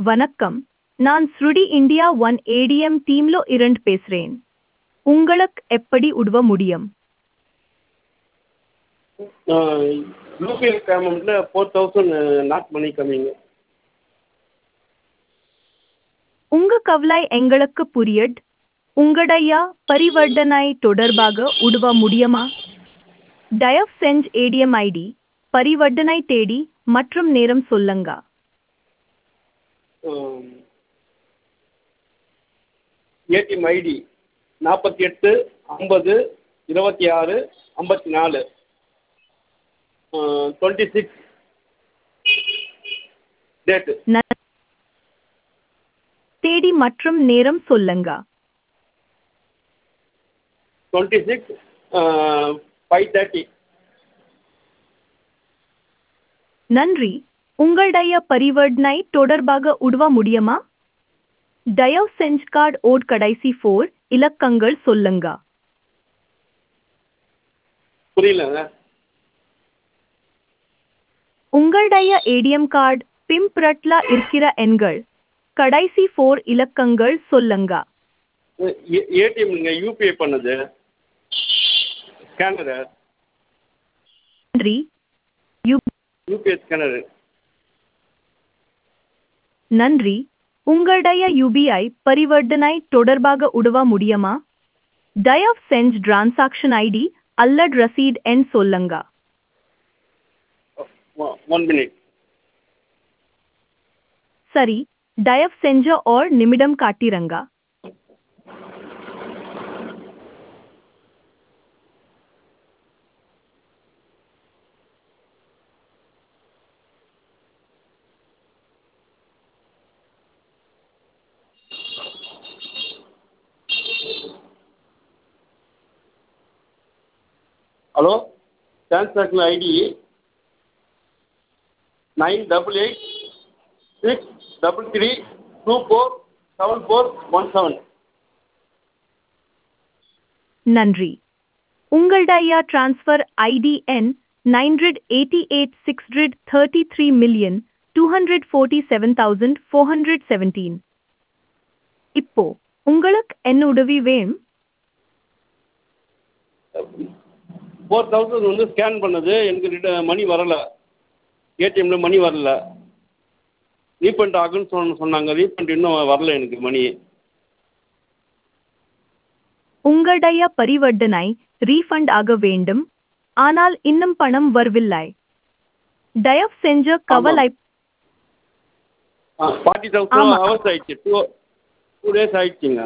வணக்கம் நான் ஸ்ருடி இந்தியா ஒன் ஏடிஎம் டீம்ல இருந்து பேசுறேன் உங்களுக்கு எப்படி உதவ முடியும் யூபிஐ பேமெண்ட்டில் ஃபோர் தௌசண்ட் நாட் மணி கம்மிங்க உங்க கவலை எங்களுக்கு புரியுது உங்களுடைய பரிவர்த்தனை தொடர்பாக உதவ முடியுமா தயவு செஞ்சு ஏடிஎம் ஐடி பரிவர்த்தனை தேதி மற்றும் நேரம் சொல்லுங்க ஏடிஎம் ஐடி நாற்பத்தி எட்டு ஐம்பது இருபத்தி ஆறு ஐம்பத்தி நாலு டுவெண்ட்டி சிக்ஸ் டேட்டு ந- தேதி மற்றும் நேரம் சொல்லுங்க டுவெண்ட்டி சிக்ஸ் ஃபைவ் தேர்ட்டி நன்றி உங்களுடைய பரிவர்த்தனை தொடர்பாக உதவ முடியுமா தயவு செஞ்சு கார்டு ஓட் கடைசி ஃபோர் இலக்கங்கள் சொல்லுங்க புரியலங்க உங்களுடைய ஏடிஎம் கார்டு பிம்பிரட்ல இருக்கிற எண்கள் கடைசி ஃபோர் இலக்கங்கள் சொல்லுங்க ஏடிஎம்ங்க யூபிஐ பண்ணது ஸ்கேனரு நன்றி யு யூபிஐ ஸ்கேனரு நன்றி உங்களுடைய யூபிஐ பரிவர்த்தனை தொடர்பாக உதவ முடியுமா தயவு செஞ்சு டிரான்சாக்ஷன் ஐடி அல்லது ரசீட் எண் சொல்லுங்க ஒன் மினிட் சரி தயவு செஞ்ச ஓர் நிமிடம் காட்டிரங்க hello transaction ID nine double eight six double three two four seven four one seven நன்றி உங்களுடைய டிரான்ஸ்ஃபர் ஐடி எண் nine hundred eighty eight six hundred thirty three million two hundred forty seven thousand four hundred seventeen இப்போ உங்களுக்கு என்ன உதவி வேணும் four thousand வந்து scan பண்ணது எனக்கு ரிட்ட மணி வரலை ஏடிஎம்மில் மணி வரல ரீஃபண்ட் ஆகுன்னு சொன்ன சொன்னாங்க ரீஃபண்ட் இன்னும் வரல எனக்கு மணி உங்களுடைய பரிவர்த்தனை ரீஃபண்ட் ஆக வேண்டும் ஆனால் இன்னும் பணம் வரவில்லை தயவு செஞ்சு கவலை ஃபார்ட்டி தௌசண்ட் ஆமா. ஹவர்ஸ் ஆயிடுச்சு டூ டூ டேஸ் ஆயிடுச்சுங்க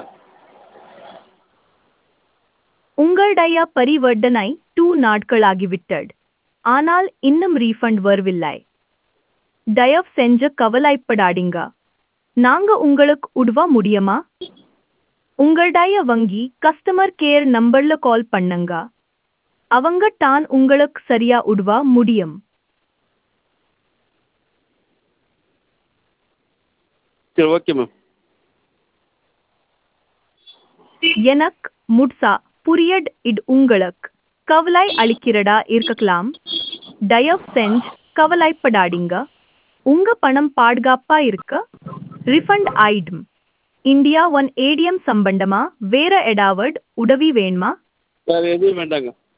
உங்களுடைய பரிவர்த்தனை டூ நாட்களாகிவிட்டது ஆனால் இன்னும் ரீஃபண்ட் வரவில்லை தயவு செஞ்சு கவலைப்படாதீங்க நாங்க உங்களுக்கு உதவ முடியுமா உங்களுடைய வங்கி கஸ்டமர் கேர் நம்பர்ல கால் பண்ணுங்க அவங்க தான் உங்களுக்கு சரியா உதவ முடியும் சரி ஓகே மேம் எனக்கு முட்சா புரியட் இது உங்களுக்கு கவலை அளிக்கிறதா இருக்கலாம் தயவு செஞ்சு கவலைப்படாதீங்க உங்க பணம் பாதுகாப்பா இருக்க ரிஃபண்ட் ஆயிடும் இந்தியா ஒன் ஏடிஎம் சம்பந்தமா வேற ஏதாவது உதவி வேணுமா வேறு எதுவும் வேண்டாங்க